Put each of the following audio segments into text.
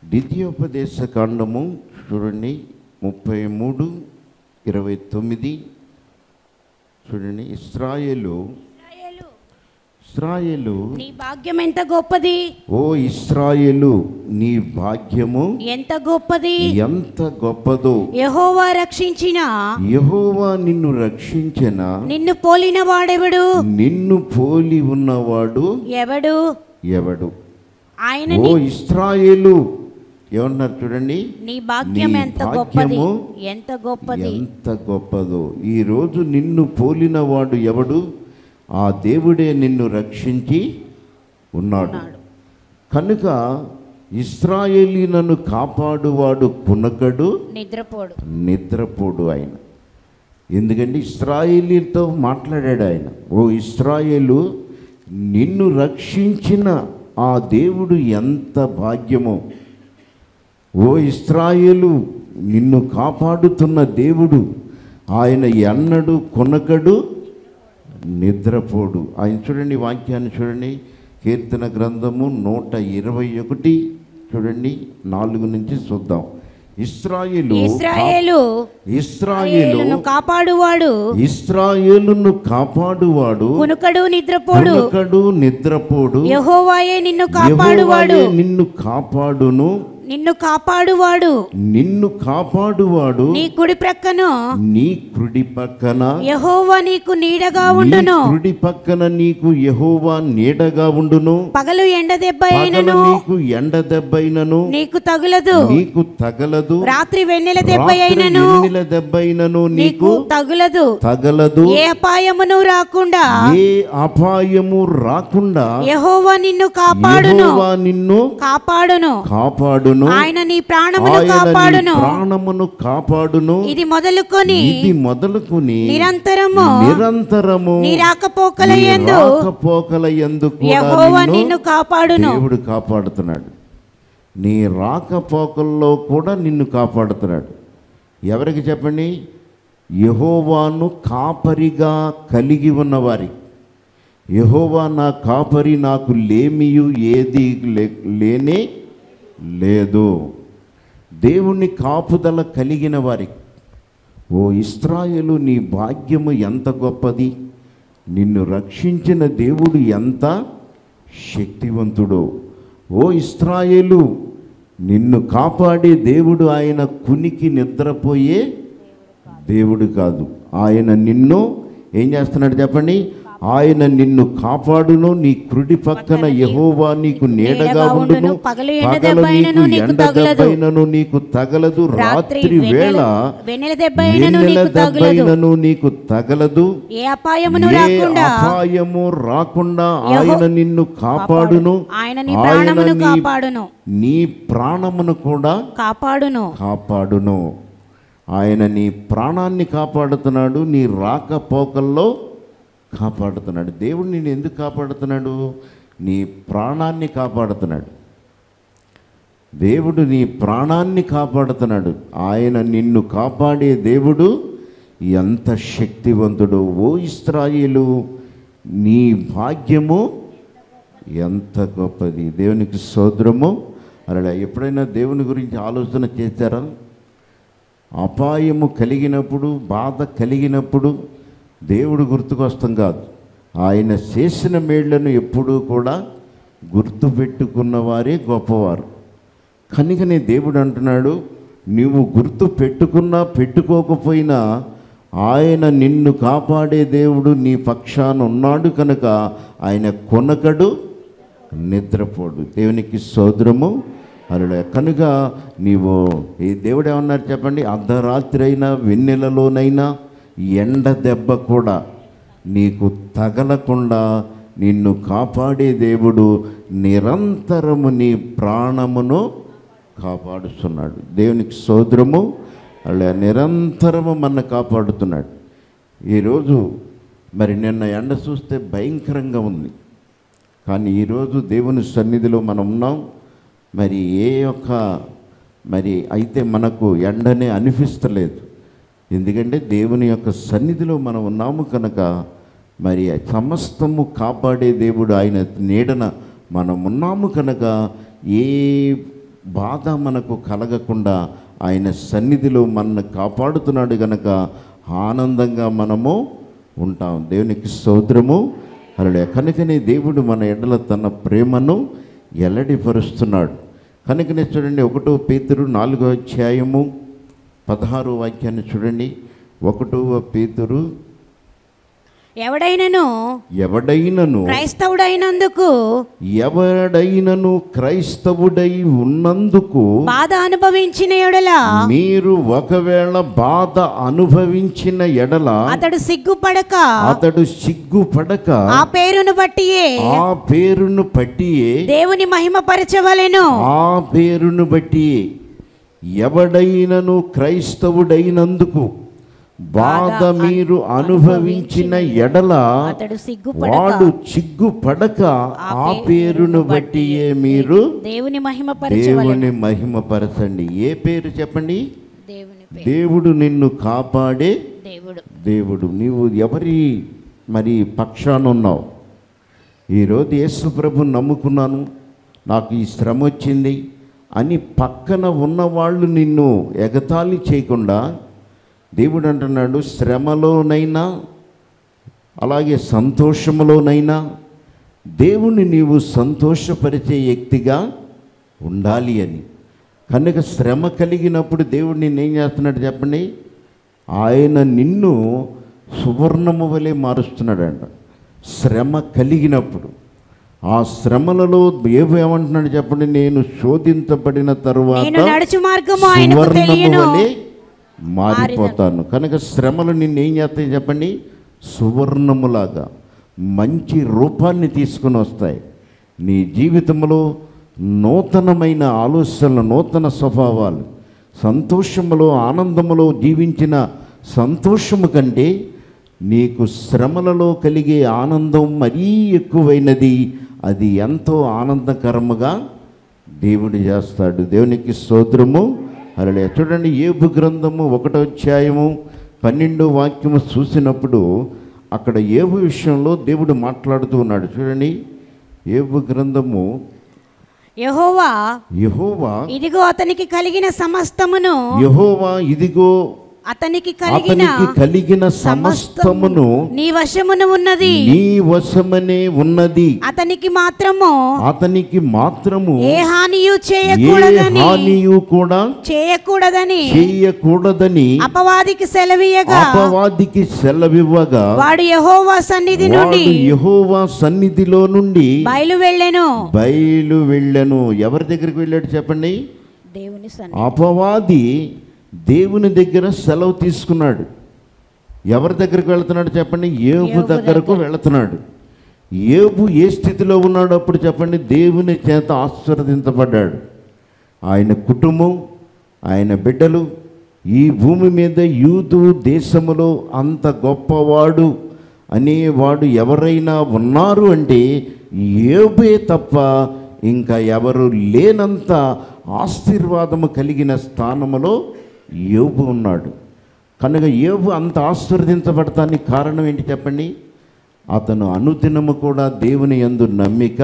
ద్వితీయోపదేశ కాండము చూడండి ముప్పై మూడు ఇరవై తొమ్మిది చూడండి ఇస్రాయేలు ఇశ్రాయేలు, ఇస్రాయేలు నీ భాగ్యం ఎంత గొప్పది ఓ ఇస్రాయేలు నీ భాగ్యము ఎంత గొప్పది ఎంత గొప్పదో యెహోవా రక్షించిన యెహోవా నిన్ను రక్షించిన నిన్ను పోలిన వాడెవడు నిన్ను పోలి ఉన్నవాడు ఎవడు ఎవడు ఆయన ఓ ఇస్రాయేలు ఏమన్నారు చూడండి నీ భాగ్యం నీ ఎంత గొప్పది భాగ్యము ఎంత గొప్పది ఎంత గొప్పదో ఈరోజు నిన్ను పోలిన వాడు ఎవడు ఆ దేవుడే నిన్ను రక్షించి ఉన్నాడు ఉన్నాడు. కనుక ఇస్రాయేలీలను కాపాడువాడు కునకడు నిద్రపోడు నిద్రపోడు ఆయన ఎందుకంటే ఇస్రాయేలీతో మాట్లాడాడు ఆయన ఓ ఇస్రాయేలు నిన్ను రక్షించిన ఆ దేవుడు ఎంత భాగ్యమో ఓ ఇస్రాయేలు నిన్ను కాపాడుతున్న దేవుడు ఆయన ఎన్నడు కొనకడు నిద్రపోడు ఆయన చూడండి వాక్యాన్ని చూడండి కీర్తన గ్రంథము నూట ఇరవై ఒకటి చూడండి నాలుగు నుంచి చూద్దాం ఇస్రాయేలు ఇస్రాయేలు ఇస్రాయేలు ఇస్రాయేలును కాపాడువాడు ఇస్రాయేలును కాపాడువాడు కునుకడు నిద్రపోడు కునకడు నిద్రపోడు యెహోవాయే నిన్ను కాపాడువాడు యెహోవాయే నిన్ను కాపాడును నిన్ను కాపాడువాడు నిన్ను కాపాడువాడు నీ కుడి ప్రక్కను నీ కుడి పక్కన యెహోవా నీకు నీడగా నీ ఉండును కుడి పక్కన నీకు యెహోవా నీడగా ఉండును పగలు ఎండ దెబ్బ పగల అయినను నీకు ఎండ దెబ్బైనను నీకు తగులదు నీకు తగలదు రాత్రి వెన్నెల దెబ్బ రాత్రి అయినను వెన్నెల దెబ్బైనను నీకు నీకు తగులదు తగలదు ఏ అపాయమును రాకుండా ఏ అపాయము రాకుండా యెహోవా నిన్ను కాపాడును యెహోవా నిన్ను కాపాడును కాపాడును ఆయన నీ ప్రాణమును ఆయన నీ కాపాడును ప్రాణమును కాపాడును ఇది మొదలుకొని ఇది మొదలుకుని నిరంతరము నిరంతరము నీ రాకపోకల నీ యందు రాకపోకల యందు కూడా యెహోవా నిన్ను నిన్ను కాపాడును దేవుడు కాపాడుతున్నాడు నీ రాకపోకల్లో కూడా నిన్ను కాపాడుతున్నాడు ఎవరికి చెప్పండి యహోవాను కాపరిగా కలిగి ఉన్నవారి యహోవా నా కాపరి నాకు లేమియు ఏది లే- లేనే లేదు దేవుని కాపుదల కలిగిన వారికి ఓ ఇస్రాయేలు నీ భాగ్యము ఎంత గొప్పది నిన్ను రక్షించిన దేవుడు ఎంత శక్తివంతుడో ఓ ఇస్రాయేలు నిన్ను కాపాడే దేవుడు ఆయన కునికి నిద్రపోయే దేవుడు కాదు ఆయన నిన్ను ఏం చేస్తున్నాడు చెప్పండి ఆయన నిన్ను కాపాడును నీ కుడి పక్కన యెహోవా నీకు నీడగా ఉండును పగలు ఎండ పగలు దెబ్బైనను నీకు నీకు ఎండ తగలదు. దెబ్బైనను నీకు తగలదు రాత్రి రాత్రి వేళ వెన్నెల దెబ్బ అయినను వెన్నెల నీకు తగులదు దెబ్బైనను నీకు తగలదు ఏ అపాయమును ఏ రాకుండా అపాయము రాకుండా యెహో- ఆయన నిన్ను కాపాడును ఆయన నీ ప్రాణమును నీ- కాపాడును నీ ప్రాణమును కూడా కాపాడును కాపాడును ఆయన నీ ప్రాణాన్ని కాపాడుతున్నాడు నీ రాకపోకల్లో కాపాడుతున్నాడు దేవుడు నేను ఎందుకు కాపాడుతున్నాడు నీ ప్రాణాన్ని కాపాడుతున్నాడు దేవుడు నీ ప్రాణాన్ని కాపాడుతున్నాడు ఆయన నిన్ను కాపాడే దేవుడు ఎంత శక్తివంతుడు ఓ ఇస్రాయేలు నీ భాగ్యము ఎంత గొప్పది దేవునికి సోదరము అలా ఎప్పుడైనా దేవుని గురించి ఆలోచన చేశారా అపాయము కలిగినప్పుడు బాధ కలిగినప్పుడు దేవుడు గుర్తుకొస్తాం కాదు ఆయన చేసిన మేళ్లను ఎప్పుడూ కూడా గుర్తుపెట్టుకున్న వారే గొప్పవారు కనుకనే దేవుడు అంటున్నాడు నువ్వు గుర్తు పెట్టుకున్నా పెట్టుకోకపోయినా ఆయన నిన్ను కాపాడే దేవుడు నీ పక్షాన ఉన్నాడు కనుక ఆయన కొనకడు నిద్రపోడు దేవునికి సోదరము అలా కనుక నీవు ఈ దేవుడు ఏమన్నారు చెప్పండి అర్ధరాత్రి అయినా వెన్నెలలోనైనా ఎండ దెబ్బ కూడా నీకు తగలకుండా నిన్ను కాపాడే దేవుడు నిరంతరము నీ ప్రాణమును కాపాడుతున్నాడు దేవునికి సోదరము అలా నిరంతరము మన కాపాడుతున్నాడు ఈరోజు మరి నిన్న ఎండ చూస్తే భయంకరంగా ఉంది కానీ ఈరోజు దేవుని సన్నిధిలో మనం ఉన్నాం మరి ఏ యొక్క మరి అయితే మనకు ఎండనే అనిపిస్తలేదు ఎందుకంటే దేవుని యొక్క సన్నిధిలో మనం ఉన్నాము కనుక మరి సమస్తము కాపాడే దేవుడు ఆయన నీడన మనం ఉన్నాము కనుక ఏ బాధ మనకు కలగకుండా ఆయన సన్నిధిలో మనల్ని కాపాడుతున్నాడు గనక ఆనందంగా మనము ఉంటాం దేవునికి స్తోత్రము అలా కనుకనే దేవుడు మన ఎడల తన ప్రేమను ఎల్లడిపరుస్తున్నాడు కనుకనే చూడండి ఒకటో పేతురు నాలుగో అధ్యాయము పదహారో వాక్యాన్ని చూడండి ఒకటవ పేతురు ఎవడైనను ఎవడైనను క్రైస్తవుడైనందుకు ఎవడైనను క్రైస్తవుడై ఉన్నందుకు బాధ అనుభవించిన ఎడల మీరు ఒకవేళ బాధ అనుభవించిన ఎడల అతడు సిగ్గుపడక అతడు సిగ్గుపడక ఆ పేరును బట్టియే ఆ పేరును పట్టియే దేవుని మహిమపరచవలెను ఆ పేరును బట్టి ఎవడైనను క్రైస్తవుడైనందుకు బాధ మీరు అనుభవించిన ఎడల అతడు సిగ్గుపడక వాడు చిగ్గుపడక ఆ పేరును బట్టియే మీరు దేవుని మహిమపరచవలెను దేవుని మహిమపరచండి ఏ పేరు చెప్పండి దేవుని పేరు. దేవుడు నిన్ను కాపాడే దేవుడు దేవుడు నీవు ఎవరి మరి పక్షాన ఉన్నావు ఈరోజు యేసు ప్రభు నమ్ముకున్నాను నాకు ఈ శ్రమ వచ్చింది అని పక్కన ఉన్నవాళ్ళు నిన్ను ఎగతాళి చేయకుండా దేవుడు అంటున్నాడు శ్రమలోనైనా అలాగే సంతోషములోనైనా దేవుని నీవు సంతోషపరిచే వ్యక్తిగా ఉండాలి అని కనుక శ్రమ కలిగినప్పుడు దేవుడు నిన్ను ఏం చేస్తున్నాడు చెప్పండి ఆయన నిన్ను సువర్ణము వలె మారుస్తున్నాడంట శ్రమ కలిగినప్పుడు ఆ శ్రమలలో ఏవో ఏమంటున్నాడు చెప్పండి నేను శోధించబడిన తరువాత నేను నడుచు మార్గము ఆయనకు సువర్ణము తెలియను వలె మారిపోతాను కనుక శ్రమలు నిన్ను ఏం చేస్తాయి చెప్పండి సువర్ణములాగా మంచి రూపాన్ని తీసుకుని వస్తాయి నీ జీవితంలో నూతనమైన ఆలోచనలు నూతన స్వభావాలు సంతోషములో ఆనందములో జీవించిన సంతోషము కంటే నీకు శ్రమలలో కలిగే ఆనందం మరీ ఎక్కువైనది అది ఎంతో ఆనందకరముగా దేవుడు చేస్తాడు దేవునికి స్తోత్రము అలా చూడండి ఏబు గ్రంథము ఒకటో అధ్యాయము పన్నెండో వాక్యము చూసినప్పుడు అక్కడ ఏబు విషయంలో దేవుడు మాట్లాడుతూ ఉన్నాడు చూడండి ఏబు గ్రంథము యెహోవా యహోవా ఇదిగో అతనికి కలిగిన సమస్తమును యహోవా ఇదిగో అతనికి కలిగిన అతనికి కలిగిన సమస్తమును నీ వశమున ఉన్నది నీ వశమనే ఉన్నది అతనికి మాత్రము అతనికి మాత్రము ఏ హానియు ఏ చేయకూడదని హానియు కూడా చేయకూడదని చేయకూడదని అపవాదికి సెలవీయగా అపవాదికి సెలవివ్వగా వాడు యెహోవా సన్నిధి నుండి వాడు యెహోవా సన్నిధిలో నుండి బయలు వెళ్ళెను బయలు వెళ్ళను ఎవరి దగ్గరికి వెళ్ళాడు చెప్పండి దేవుని సన్నిధి అపవాది దేవుని దగ్గర సెలవు తీసుకున్నాడు ఎవరి దగ్గరికి వెళ్తున్నాడు చెప్పండి ఏబు యోబు దగ్గరకు వెళుతున్నాడు ఏబు ఏ స్థితిలో ఉన్నాడు అప్పుడు చెప్పండి దేవుని చేత ఆశీర్వదించబడ్డాడు ఆయన కుటుంబం ఆయన బిడ్డలు ఈ భూమి మీద యూదు దేశములో అంత గొప్పవాడు అనేవాడు ఎవరైనా ఉన్నారు అంటే ఏబే తప్ప ఇంకా ఎవరు లేనంత ఆశీర్వాదము కలిగిన స్థానములో యోబు ఉన్నాడు కనుక యోబు అంత ఆశీర్వదించబడటానికి కారణం ఏంటి చెప్పండి అతను అనుదినము కూడా దేవుని యందు నమ్మిక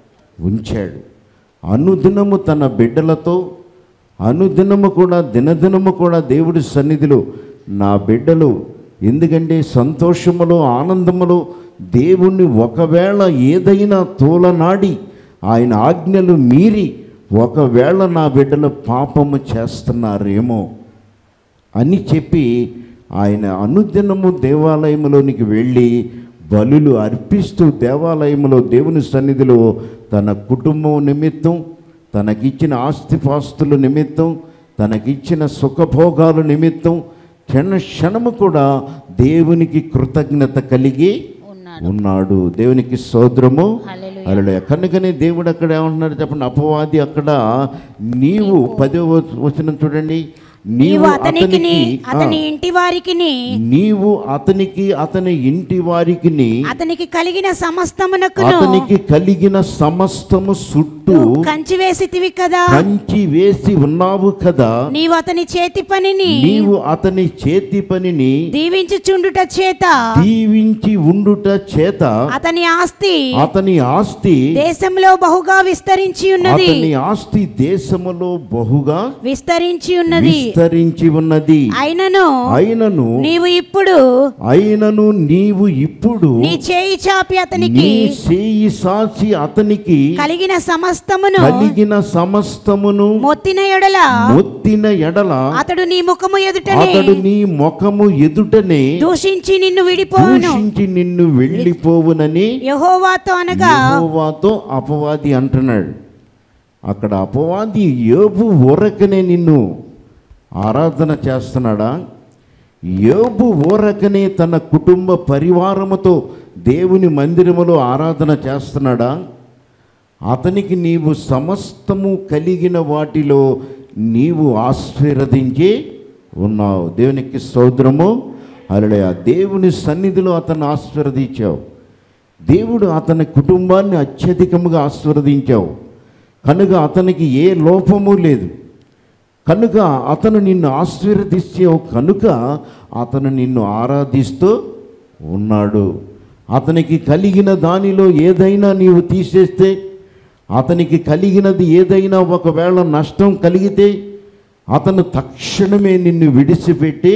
ఉంచాడు అనుదినము తన బిడ్డలతో అనుదినము కూడా దినదినము కూడా దేవుడి సన్నిధిలో నా బిడ్డలు ఎందుకంటే సంతోషములో ఆనందములో దేవుణ్ణి ఒకవేళ ఏదైనా తోలనాడి ఆయన ఆజ్ఞలు మీరి ఒకవేళ నా బిడ్డలు పాపము చేస్తున్నారేమో అని చెప్పి ఆయన అనుదినము దేవాలయములోనికి వెళ్ళి బలులు అర్పిస్తూ దేవాలయములో దేవుని సన్నిధిలో తన కుటుంబం నిమిత్తం తనకిచ్చిన ఆస్తిపాస్తుల నిమిత్తం తనకిచ్చిన సుఖభోగాల నిమిత్తం క్షణ క్షణము కూడా దేవునికి కృతజ్ఞత కలిగి ఉన్నాడు ఉన్నాడు దేవునికి సోదరము హల్లెలూయా. అలా కనుకనే దేవుడు అక్కడ ఏమంటున్నాడు చెప్పండి అపవాది అక్కడ నీవు పదో వచనం చూడండి నీవు అతనికి ఆ, అతని ఇంటి వారికి నీవు అతనికి అతని ఇంటి వారికి అతనికి కలిగిన సమస్తమునకును అతనికి కలిగిన సమస్తము చుట్టూ చుట్టూ నువ్వు కంచి వేసితివి కదా కంచి వేసి ఉన్నావు కదా నీవు అతని చేతి పనిని నీవు అతని చేతి పనిని దీవించుచుండుట చేత దీవించి ఉండుట చేత అతని ఆస్తి అతని ఆస్తి దేశంలో బహుగా విస్తరించి ఉన్నది అతని ఆస్తి దేశములో బహుగా విస్తరించి ఉన్నది విస్తరించి ఉన్నది అయినను అయినను నీవు ఇప్పుడు అయినను నీవు ఇప్పుడు నీ చేయి చాపి అతనికి నీ చేయి సాచి అతనికి కలిగిన సమస్తమును కలిగిన సమస్తమును మొత్తిన ఎడల మొత్తిన ఎడల అతడు నీ ముఖము ఎదుటనే అతడు నీ ముఖము ఎదుటనే దూషించి నిన్ను విడిపోవును దూషించి నిన్ను వెళ్ళిపోవునని యహోవాతో అనగా యెహోవాతో అపవాది అంటున్నాడు అక్కడ అపవాది యోబు ఊరకనే నిన్ను ఆరాధన చేస్తున్నాడా యోబు ఊరకనే తన కుటుంబ పరివారముతో దేవుని మందిరములో ఆరాధన చేస్తున్నాడా అతనికి నీవు సమస్తము కలిగిన వాటిలో నీవు ఆశీర్వదించి ఉన్నావు దేవునికి సౌద్రము అలడే ఆ దేవుని సన్నిధిలో అతను ఆశీర్వదించావు దేవుడు అతని కుటుంబాన్ని అత్యధికముగా ఆశీర్వదించావు కనుక అతనికి ఏ లోపము లేదు కనుక అతను నిన్ను ఆశీర్వదిస్తావు కనుక అతను నిన్ను ఆరాధిస్తూ ఉన్నాడు అతనికి కలిగిన దానిలో ఏదైనా నీవు తీసేస్తే అతనికి కలిగినది ఏదైనా ఒకవేళ నష్టం కలిగితే అతను తక్షణమే నిన్ను విడిచిపెట్టి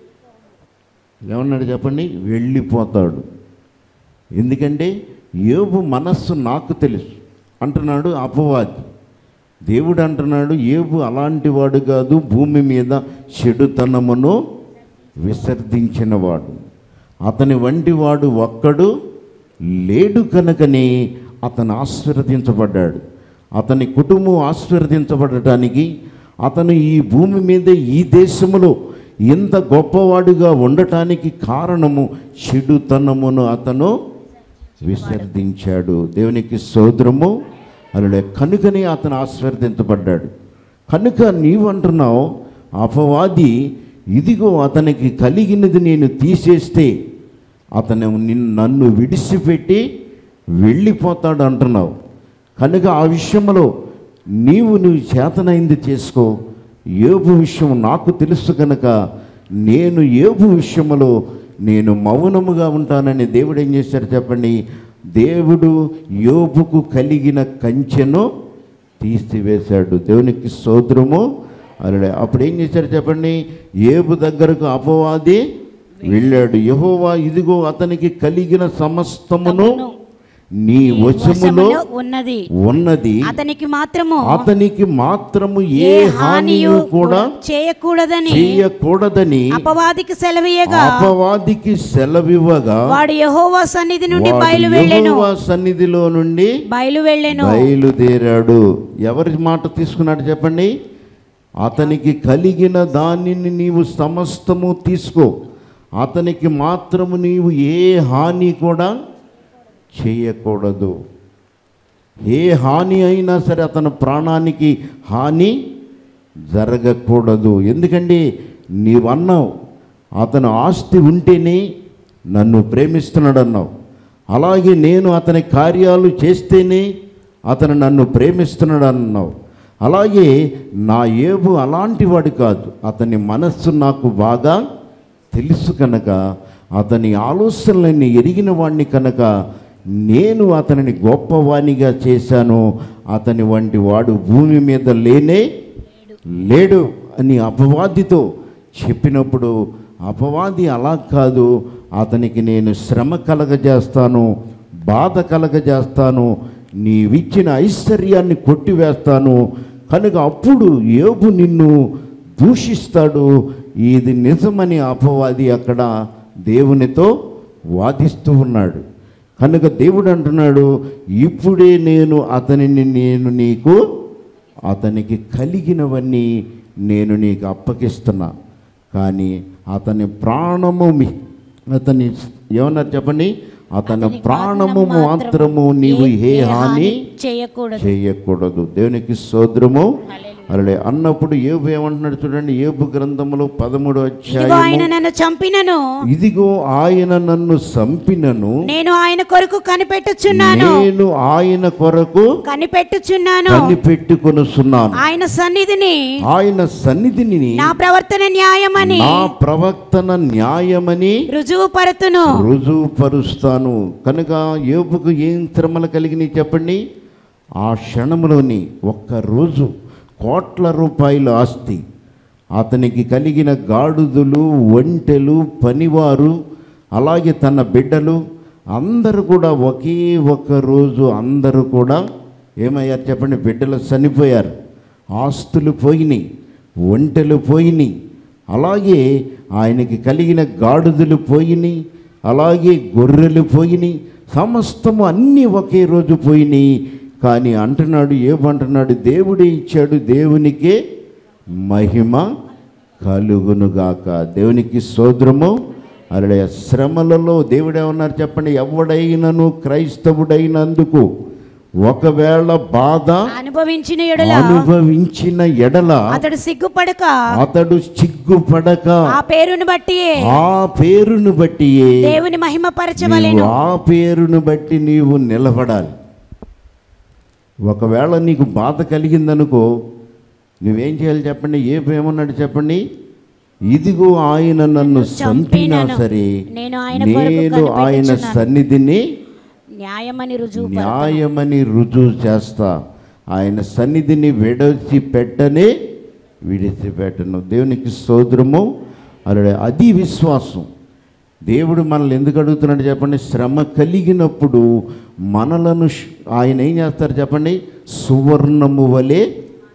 ఏమన్నాడు చెప్పండి వెళ్ళిపోతాడు ఎందుకంటే యోబు మనస్సు నాకు తెలుసు అంటున్నాడు అపవాది దేవుడు అంటున్నాడు ఏబు అలాంటి వాడు కాదు భూమి మీద చెడుతనమును విసర్జించినవాడు అతని వంటి వాడు ఒక్కడు లేడు కనుకనే అతను ఆశీర్వదించబడ్డాడు అతని కుటుంబం ఆశీర్వదించబడటానికి అతను ఈ భూమి మీద ఈ దేశములో ఇంత గొప్పవాడుగా ఉండటానికి కారణము చెడుతనమును అతను విసర్జించాడు దేవునికి సోదరము అలా కనుకనే అతను ఆశీర్వదించబడ్డాడు కనుక నీవు అంటున్నావు అపవాది ఇదిగో అతనికి కలిగినది నేను తీసేస్తే అతను నిన్ను నన్ను విడిచిపెట్టి వెళ్ళిపోతాడు అంటున్నావు కనుక ఆ విషయంలో నీవు నువ్వు చేతనైంది చేసుకో ఏబు విషయం నాకు తెలుసు కనుక నేను ఏబు విషయంలో నేను మౌనముగా ఉంటానని దేవుడు ఏం చేశాడు చెప్పండి దేవుడు యోబుకు కలిగిన కంచెను తీసివేశాడు దేవునికి సోదరము అలా అప్పుడు ఏం చేశాడు చెప్పండి ఏబు దగ్గరకు అపవాది వెళ్ళాడు యహోవా ఇదిగో అతనికి కలిగిన సమస్తమును నీ వశములో వశములో ఉన్నది ఉన్నది అతనికి మాత్రము అతనికి మాత్రము ఏ హానియు కూడా చేయకూడదని చేయకూడదని అపవాదికి సెలవీయగా అపవాదికి సెలవివ్వగా వాడు యహోవా సన్నిధి నుండి వాడు బయలు వెళ్ళెను యెహోవా సన్నిధిలో నుండి బయలు వెళ్ళెను బయలుదేరాడు ఎవరి మాట తీసుకున్నాడు చెప్పండి అతనికి కలిగిన దానిని నీవు సమస్తము తీసుకో అతనికి మాత్రము నీవు ఏ హాని కూడా చేయకూడదు ఏ హాని అయినా సరే అతని ప్రాణానికి హాని జరగకూడదు ఎందుకంటే నీవన్నావు అతను ఆస్తి ఉంటేనే నన్ను ప్రేమిస్తున్నాడు అన్నావు అలాగే నేను అతని కార్యాలు చేస్తేనే అతను నన్ను ప్రేమిస్తున్నాడు అన్నావు అలాగే నా ఏబు అలాంటి వాడు కాదు అతని మనస్సు నాకు బాగా తెలుసు కనుక అతని ఆలోచనలన్నీ ఎరిగిన వాడిని కనుక నేను అతనిని గొప్పవాణిగా చేశాను అతని వంటి వాడు భూమి మీద లేనే లేడు అని అపవాదితో చెప్పినప్పుడు అపవాది అలా కాదు అతనికి నేను శ్రమ కలగజేస్తాను బాధ కలగజేస్తాను నీవిచ్చిన ఐశ్వర్యాన్ని కొట్టివేస్తాను కనుక అప్పుడు యోబు నిన్ను దూషిస్తాడు ఇది నిజమని అపవాది అక్కడ దేవునితో వాదిస్తూ ఉన్నాడు కనుక దేవుడు అంటున్నాడు ఇప్పుడే నేను అతనిని నేను నీకు అతనికి కలిగినవన్నీ నేను నీకు అప్పగిస్తున్నా కానీ అతని ప్రాణము మీ- అతని ఏమన్నారు చెప్పండి అతని ప్రాణము మాత్రము నీవు ఏ హాని చేయకూడదు చేయకూడదు దేవునికి సోదరము హల్లెలూయా. అలడే అన్నప్పుడు ఏబు ఏమంటున్నాడు చూడండి ఏబు గ్రంథములో పదమూడు ఇదిగో ఆయన అధ్యాయము నన్ను చంపినను ఇదిగో ఆయన నన్ను సంపినను నేను ఆయన కొరకు కనిపెట్టుచున్నాను నేను ఆయన కొరకు కనిపెట్టుచున్నాను కనిపెట్టుకొనుచున్నాను ఆయన సన్నిధిని ఆయన సన్నిధిని నా ప్రవర్తన న్యాయమని నా ప్రవక్తన న్యాయమని రుజువు పరుతును రుజువుపరుస్తాను కనుక ఏపుకు ఏం శ్రమలు కలిగినాయి చెప్పండి ఆ క్షణంలోని ఒక్క రోజు కోట్ల రూపాయల ఆస్తి అతనికి కలిగిన గాడుదులు ఒంటెలు పనివారు అలాగే తన బిడ్డలు అందరూ కూడా ఒకే ఒక్క రోజు అందరూ కూడా ఏమయ్యారు చెప్పండి బిడ్డలు చనిపోయారు ఆస్తులు పోయినాయి ఒంటెలు పోయినాయి అలాగే ఆయనకి కలిగిన గాడుదలు పోయినాయి అలాగే గొర్రెలు పోయినాయి సమస్తము అన్నీ ఒకే రోజు పోయినాయి కానీ అంటున్నాడు ఏమంటున్నాడు దేవుడే ఇచ్చాడు దేవునికే మహిమ కలుగునుగాక దేవునికి సోదరము అలా శ్రమలలో దేవుడేమన్నారు చెప్పండి ఎవడైనను క్రైస్తవుడైనందుకు ఒకవేళ బాధ అనుభవించిన ఎడల అనుభవించిన ఎడల అతడు సిగ్గుపడక అతడు చిగ్గుపడక ఆ పేరును బట్టి ఆ పేరును బట్టి దేవుని మహిమపరచవలెను ఆ పేరును బట్టి నీవు నిలబడాలి ఒకవేళ నీకు బాధ కలిగిందనుకో నువ్వేం చేయాలి చెప్పండి ఏ ఏమన్నాడు చెప్పండి ఇదిగో ఆయన నన్ను చంపినా చంపినను. సరే నేను ఆయన కొరకు నేను ఆయన కనిపెట్టుచున్నాను. సన్నిధిని న్యాయమని రుజువు పరుతును. న్యాయమని రుజువు చేస్తా ఆయన సన్నిధిని విడచి పెట్టనే విడిచిపెట్టను దేవునికి స్తోత్రము అలా అది విశ్వాసం దేవుడు మనల్ని ఎందుకు అడుగుతున్నాడు చెప్పండి శ్రమ కలిగినప్పుడు మనలను ష్- ఆయన ఏం చేస్తారు చెప్పండి సువర్ణము వలె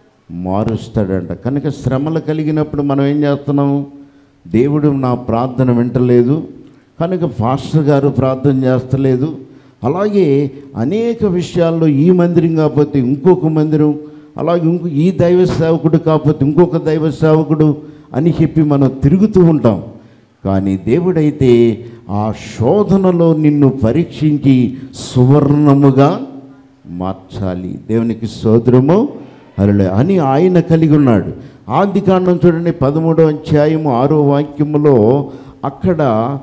మారుస్తాడంట కనుక శ్రమలు కలిగినప్పుడు మనం ఏం చేస్తున్నాం దేవుడు నా ప్రార్థన వింటలేదు కనుక పాస్టర్ గారు ప్రార్థన చేస్తలేదు అలాగే అనేక విషయాల్లో ఈ మందిరం కాకపోతే ఇంకొక మందిరం అలాగే ఇంకో ఈ దైవ సేవకుడు కాకపోతే ఇంకొక దైవ సేవకుడు అని చెప్పి మనం తిరుగుతూ ఉంటాం కానీ దేవుడైతే ఆ శోధనలో నిన్ను పరీక్షించి సువర్ణముగా మార్చాలి దేవునికి సోదరము అరలే అని ఆయన కలిగి ఉన్నాడు ఆది కాండం చూడండి పదమూడో అధ్యాయము ఆరో వాక్యములో అక్కడ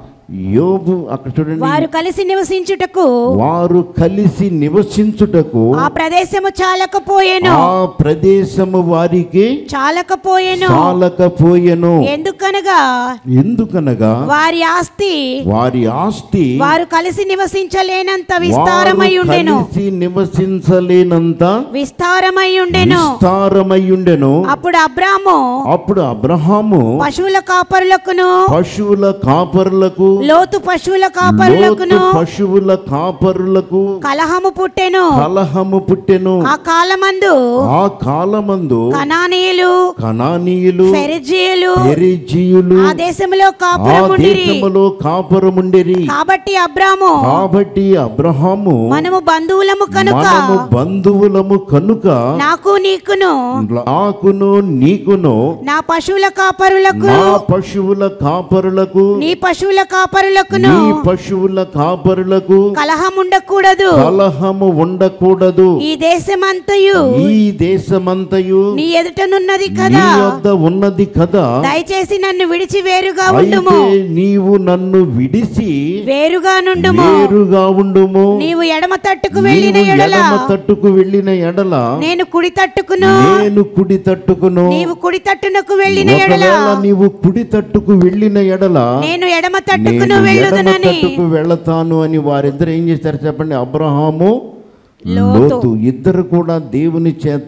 యోబు అక్కడ చూడండి వారు కలిసి నివసించుటకు వారు కలిసి నివసించుటకు ఆ ప్రదేశము చాలకపోయేను ఆ ప్రదేశము వారికి చాలకపోయేను చాలకపోయెను ఎందుకనగా ఎందుకనగా వారి ఆస్తి వారి ఆస్తి వారు కలిసి నివసించలేనంత వారు విస్తారమై ఉండెను కలిసి నివసించలేనంత విస్తారమై ఉండెను విస్తారమై ఉండెను అప్పుడు అబ్రాము అప్పుడు అబ్రహాము పశువుల కాపరులకును పశువుల కాపరులకు లోతు పశువుల లోతు కాపరులకును పశువుల కాపరులకు కలహము పుట్టెను కలహము పుట్టెను ఆ కాలమందు ఆ కాలమందు కనానీయులు కనానీయులు ఫెరిజీయులు పెరిజీయులు ఆ దేశంలో ఆ కాపురముండిరి దేశములో కాపురముండిరి కాబట్టి అబ్రాము కాబట్టి అబ్రహాము మనము బంధువులము కనుక మనము బంధువులము కనుక నాకు నీకును నాకును నీకును నా పశువుల కాపరులకు నా పశువుల కాపరులకు నీ పశువుల కాపరులకును నీ పశువుల కాపరులకు కలహం ఉండకూడదు కలహము ఉండకూడదు ఈ దేశమంతయు ఈ దేశమంతయు నీ ఎదుటనున్నది నీ కదా వద్ద ఉన్నది కదా దయచేసి నన్ను విడిచి వేరుగా ఉండుము అయితే నీవు నన్ను విడిచి వేరుగా నుండుము వేరుగా ఉండుము నీవు ఎడమ తట్టుకు వెళ్ళిన నీవు ఎడల ఎడమ తట్టుకు వెళ్ళిన ఎడల నేను కుడి తట్టుకును నేను కుడి తట్టుకును నీవు కుడి తట్టునకు వెళ్ళిన ఎడల ఒకవేళ నీవు కుడి తట్టుకు వెళ్ళిన ఎడల నేను ఎడమ తట్టుకును నేను ఎడమ వెళ్ళుదునని తట్టుకు వెళతాను అని వారిద్దరు ఏం చేశారు చెప్పండి అబ్రహాము లోతు. లోతు ఇద్దరు కూడా దేవుని చేత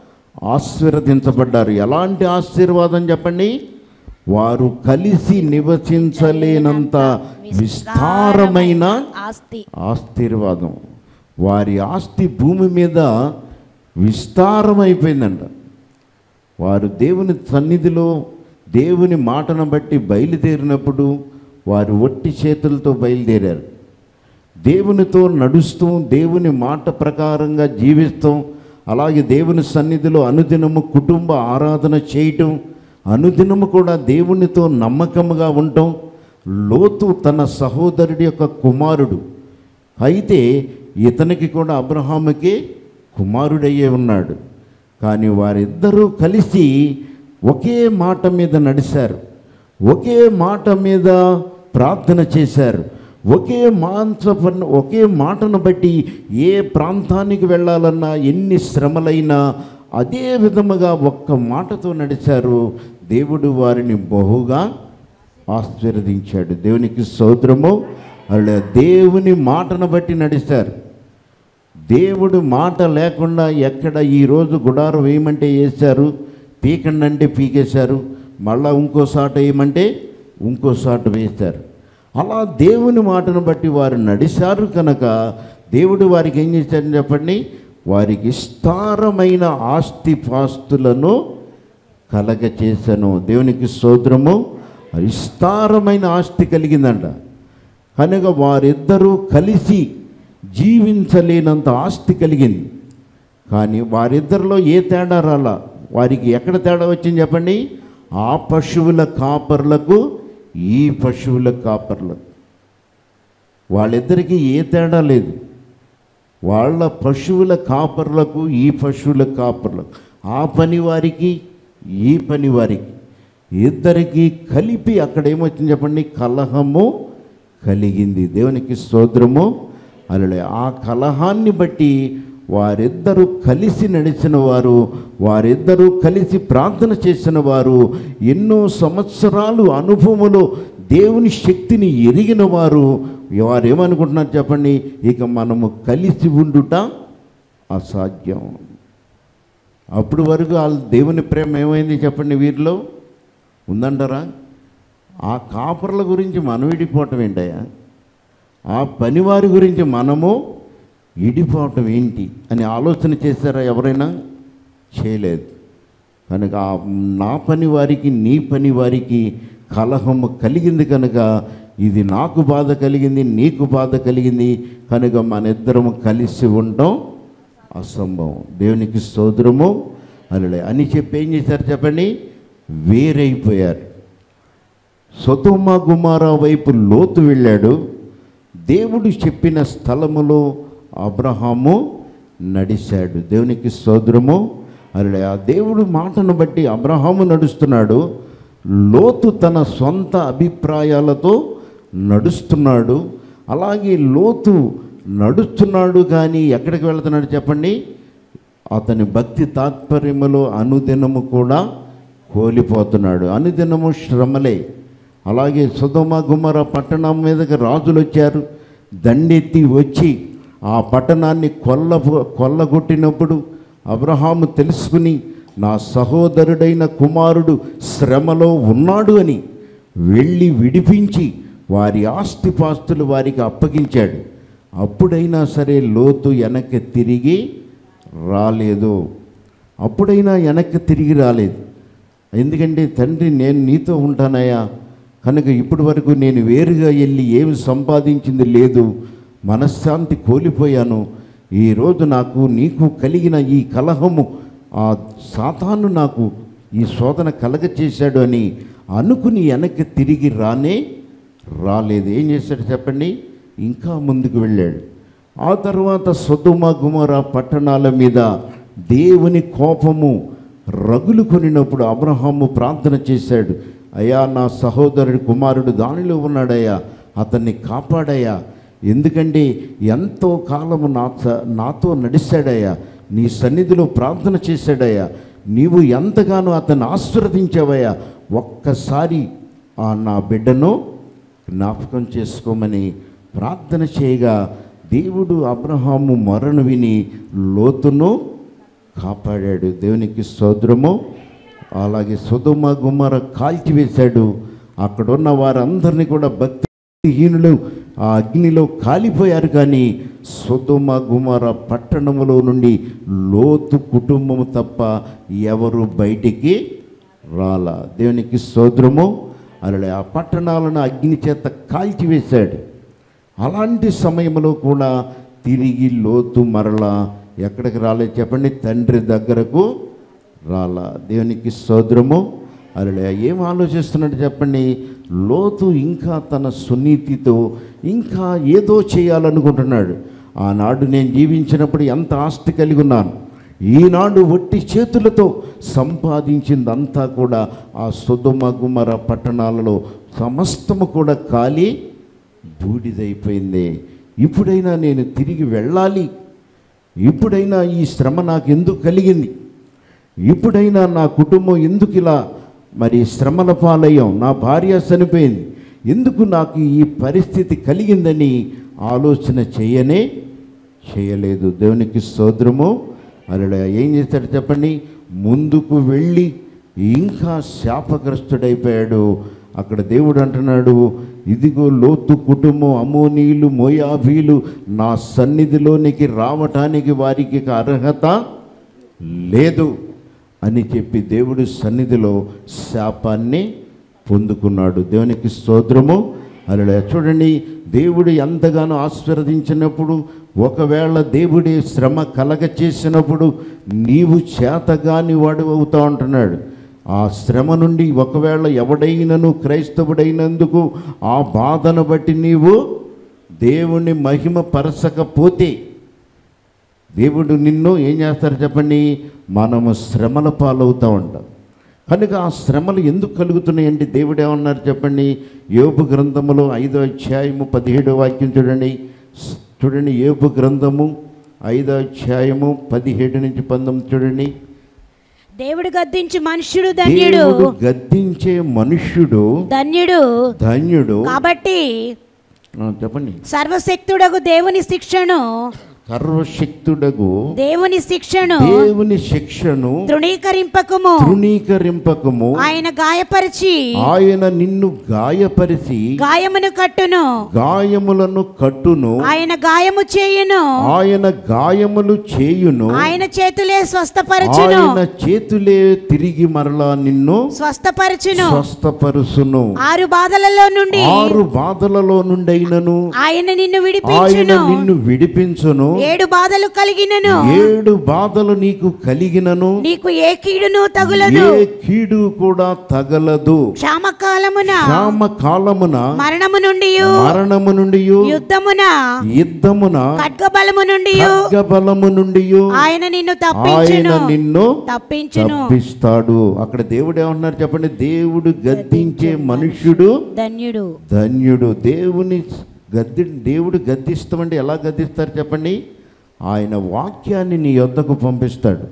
ఆశీర్వదించబడ్డారు ఎలాంటి ఆశీర్వాదం చెప్పండి వారు కలిసి నివసించలేనంత విస్తారమైన ఆస్తి ఆశీర్వాదం వారి ఆస్తి భూమి మీద విస్తారమైపోయిందంట వారు దేవుని సన్నిధిలో దేవుని మాటను బట్టి బయలుదేరినప్పుడు వారు ఒట్టి చేతులతో బయలుదేరారు దేవునితో నడుస్తూ దేవుని మాట ప్రకారంగా జీవిస్తాం అలాగే దేవుని సన్నిధిలో అనుదినము కుటుంబ ఆరాధన చేయటం అనుదినము కూడా దేవునితో నమ్మకముగా ఉండటం లోతు తన సహోదరుడి యొక్క కుమారుడు అయితే ఇతనికి కూడా అబ్రహాముకి కుమారుడయ్యే ఉన్నాడు కానీ వారిద్దరూ కలిసి ఒకే మాట మీద నడిచారు ఒకే మాట మీద ప్రార్థన చేశారు ఒకే మాంస ఒకే మాటను బట్టి ఏ ప్రాంతానికి వెళ్ళాలన్నా ఎన్ని శ్రమలైనా అదే విధముగా ఒక్క మాటతో నడిచారు దేవుడు వారిని బహుగా ఆశీర్వదించాడు దేవునికి స్తోత్రము అలా దేవుని మాటను బట్టి నడిచారు దేవుడు మాట లేకుండా ఎక్కడ ఈరోజు గుడారం వేయమంటే వేశారు పీకండి అంటే పీకేశారు మళ్ళా ఇంకో సాట వేయమంటే ఇంకో సాట వేశారు అలా దేవుని మాటను బట్టి వారు నడిచారు కనుక దేవుడు వారికి ఏం చేశారని చెప్పండి వారికి విస్తారమైన ఆస్తి పాస్తులను కలగ చేశాను దేవునికి స్తోత్రము విస్తారమైన ఆస్తి కలిగిందంట కనుక వారిద్దరూ కలిసి జీవించలేనంత ఆస్తి కలిగింది కానీ వారిద్దరిలో ఏ తేడా రాలా వారికి ఎక్కడ తేడా వచ్చింది చెప్పండి ఆ పశువుల కాపర్లకు ఈ పశువుల కాపర్లకు వాళ్ళిద్దరికీ ఏ తేడా లేదు వాళ్ళ పశువుల కాపర్లకు ఈ పశువుల కాపర్లకు ఆ పని వారికి ఈ పని వారికి ఇద్దరికి కలిపి అక్కడ ఏమొచ్చింది చెప్పండి కలహము కలిగింది దేవునికి స్తోత్రము అలా ఆ కలహాన్ని బట్టి వారిద్దరూ కలిసి నడిచిన వారు వారిద్దరూ కలిసి ప్రార్థన చేసిన వారు ఎన్నో సంవత్సరాలు అనుభవములో దేవుని శక్తిని ఎరిగిన వారు వారు ఏమనుకుంటున్నారు చెప్పండి ఇక మనము కలిసి ఉండుట అసాధ్యం అప్పుడు వరకు వాళ్ళ దేవుని ప్రేమ ఏమైంది చెప్పండి వీరిలో ఉందంటారా ఆ కాపర్ల గురించి మనం విడిపోవటం ఏంటయ్యా ఆ పనివారి గురించి మనము విడిపోవటం ఏంటి అని ఆలోచన చేశారా ఎవరైనా చేయలేదు కనుక ఆ నా పని వారికి నీ పని వారికి కలహము కలిగింది కనుక ఇది నాకు బాధ కలిగింది నీకు బాధ కలిగింది కనుక మన ఇద్దరము కలిసి ఉండటం అసంభవం దేవునికి స్తోత్రము అలలే అని చెప్పి ఏం చేశారు చెప్పండి వేరైపోయారు సొతుమ గుమార వైపు లోతు వెళ్ళాడు దేవుడు చెప్పిన స్థలములో అబ్రహాము నడిచాడు దేవునికి స్తోత్రము అరే ఆ దేవుడు మాటను బట్టి అబ్రహాము నడుస్తున్నాడు లోతు తన సొంత అభిప్రాయాలతో నడుస్తున్నాడు అలాగే లోతు నడుస్తున్నాడు కానీ ఎక్కడికి వెళ్తున్నాడు చెప్పండి అతని భక్తి తాత్పర్యములో అనుదినము కూడా కోల్పోతున్నాడు అనుదినము శ్రమలే అలాగే సుధమ గుమర పట్టణం మీదకి రాజులు వచ్చారు దండెత్తి వచ్చి ఆ పట్టణాన్ని కొల్ల కొల్లగొట్టినప్పుడు అబ్రహాము తెలుసుకుని నా సహోదరుడైన కుమారుడు శ్రమలో ఉన్నాడు అని వెళ్ళి విడిపించి వారి ఆస్తిపాస్తులు వారికి అప్పగించాడు అప్పుడైనా సరే లోతు వెనక్కి తిరిగి రాలేదు అప్పుడైనా వెనక్కి తిరిగి రాలేదు ఎందుకంటే తండ్రి నేను నీతో ఉంటానయ్యా కనుక ఇప్పటి వరకు నేను వేరుగా వెళ్ళి ఏమి సంపాదించింది లేదు మనశ్శాంతి కోల్పోయాను ఈరోజు నాకు నీకు కలిగిన ఈ కలహము ఆ సాతాను నాకు ఈ శోధన కలగ చేశాడు అని అనుకుని వెనక్కి తిరిగి రానే రాలేదు ఏం చేశాడు చెప్పండి ఇంకా ముందుకు వెళ్ళాడు ఆ తర్వాత సొదుమ గుమర పట్టణాల మీద దేవుని కోపము రగులు కొనినప్పుడు అబ్రహాము ప్రార్థన చేశాడు అయ్యా నా సహోదరుడి కుమారుడు దానిలో ఉన్నాడయ్యా అతన్ని కాపాడయ్యా ఎందుకంటే ఎంతో కాలము నా స- నాతో నడిచాడయ్యా నీ సన్నిధిలో ప్రార్థన చేశాడయ్యా నీవు ఎంతగానో అతన్ని ఆశీర్వదించావయ్యా ఒక్కసారి ఆ నా బిడ్డను జ్ఞాపకం చేసుకోమని ప్రార్థన చేయగా దేవుడు అబ్రహాము మొరను విని లోతును కాపాడాడు దేవునికి స్తోత్రము అలాగే సుధుమ గుమ్మర కాల్చివేశాడు అక్కడున్న వారందరినీ కూడా భక్తిహీనులు ఆ అగ్నిలో కాలిపోయారు కానీ సుధుమ గుమర పట్టణములో నుండి లోతు కుటుంబము తప్ప ఎవరు బయటికి రాల దేవునికి స్తోత్రము అలా ఆ పట్టణాలను అగ్ని చేత కాల్చివేశాడు అలాంటి సమయంలో కూడా తిరిగి లోతు మరలా ఎక్కడికి రాలేదు చెప్పండి తండ్రి దగ్గరకు రాలా దేవునికి సోదరము అలా ఏం ఆలోచిస్తున్నాడు చెప్పండి లోతు ఇంకా తన సునీతితో ఇంకా ఏదో చేయాలనుకుంటున్నాడు ఆనాడు నేను జీవించినప్పుడు ఎంత ఆస్తి కలిగి ఉన్నాను ఈనాడు ఒట్టి చేతులతో సంపాదించిందంతా కూడా ఆ సుధుమ గుమర పట్టణాలలో సమస్తము కూడా ఖాళీ బూడిదైపోయింది ఇప్పుడైనా నేను తిరిగి వెళ్ళాలి ఇప్పుడైనా ఈ శ్రమ నాకు ఎందుకు కలిగింది ఇప్పుడైనా నా కుటుంబం ఎందుకు ఇలా మరి శ్రమల పాలయ్యాం నా భార్య చనిపోయింది ఎందుకు నాకు ఈ పరిస్థితి కలిగిందని ఆలోచన చేయనే చేయలేదు దేవునికి స్తోత్రము అలా ఏం చేస్తాడు చెప్పండి ముందుకు వెళ్ళి ఇంకా శాపగ్రస్తుడైపోయాడు అక్కడ దేవుడు అంటున్నాడు ఇదిగో లోతు కుటుంబం అమోనీలు మోయాబీలు నా సన్నిధిలోనికి రావటానికి వారికి ఇక అర్హత లేదు అని చెప్పి దేవుడి సన్నిధిలో శాపాన్ని పొందుకున్నాడు దేవునికి స్తోత్రము అలా చూడండి దేవుడు ఎంతగానో ఆశీర్వదించినప్పుడు ఒకవేళ దేవుడి శ్రమ కలగ చేసినప్పుడు నీవు చేతగాని వాడు అవుతా ఉంటున్నాడు ఆ శ్రమ నుండి ఒకవేళ ఎవడైనను క్రైస్తవుడైనందుకు ఆ బాధను బట్టి నీవు దేవుణ్ణి మహిమ పరచకపోతే దేవుడు నిన్ను ఏం చేస్తారు చెప్పండి మనము శ్రమల పాలవుతూ ఉంటాం కనుక ఆ శ్రమలు ఎందుకు కలుగుతున్నాయండి దేవుడు ఏమన్నారు చెప్పండి యోపు గ్రంథములో ఐదో అధ్యాయము పదిహేడో వాక్యం చూడండి స్- చూడండి యోపు గ్రంథము ఐదో అధ్యాయము పదిహేడు నుంచి పంతొమ్మిది చూడండి దేవుడు గద్దించు మనుష్యుడు ధన్యుడు దేవుడు గద్దించే మనుష్యుడు ధన్యుడు ధన్యుడు కాబట్టి ఆ, చెప్పండి సర్వశక్తుడగు దేవుని శిక్షను సర్వశక్తుడగు దేవుని శిక్షను దేవుని శిక్షను తృణీకరింపకము తృణీకరింపకము ఆయన గాయపరిచి ఆయన నిన్ను గాయపరిచి గాయమును కట్టును గాయములను కట్టును ఆయన గాయము చేయును ఆయన గాయములు చేయును ఆయన చేతులే స్వస్థపరచును ఆయన చేతులే తిరిగి మరలా నిన్ను స్వస్థపరచును స్వస్థపరుసును ఆరు బాధలలో నుండి ఆరు బాధలలో నుండైనను ఆయన నిన్ను ఆయన విడిపించును నిన్ను విడిపించును ఏడు బాధలు కలిగినను ఏడు బాధలు నీకు కలిగినను నీకు ఏ కీడును తగులదు ఏ కీడు కూడా తగలదు క్షామకాలమున క్షామ కాలమున మరణము నుండి మరణము నుండి యుద్ధమున యుద్ధమున ఖడ్గబలము నుండి ఖడ్గబలము నుండి ఆయన నిన్ను ఆయన తప్పించును నిన్ను తప్పించును తప్పిస్తాడు అక్కడ దేవుడు ఏమన్నారు చెప్పండి దేవుడు గద్దించే మనుష్యుడు ధన్యుడు ధన్యుడు దేవుని గద్ది దేవుడు గద్దిస్తామంటే ఎలా గద్దిస్తారు చెప్పండి ఆయన వాక్యాన్ని నీ యొద్దకు పంపిస్తాడు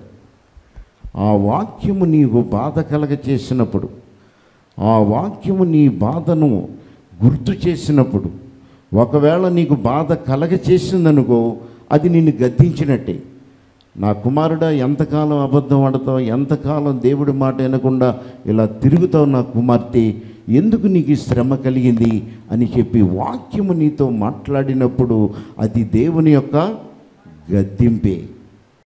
ఆ వాక్యము నీకు బాధ కలగ చేసినప్పుడు ఆ వాక్యము నీ బాధను గుర్తు చేసినప్పుడు ఒకవేళ నీకు బాధ కలగ చేసిందనుకో అది నిన్ను గద్దించినట్టే నా కుమారుడా ఎంతకాలం అబద్ధం ఆడతావు ఎంతకాలం దేవుడి మాట వినకుండా ఇలా తిరుగుతావు నా కుమార్తె ఎందుకు నీకు ఈ శ్రమ కలిగింది అని చెప్పి వాక్యము నీతో మాట్లాడినప్పుడు అది దేవుని యొక్క గద్దింపే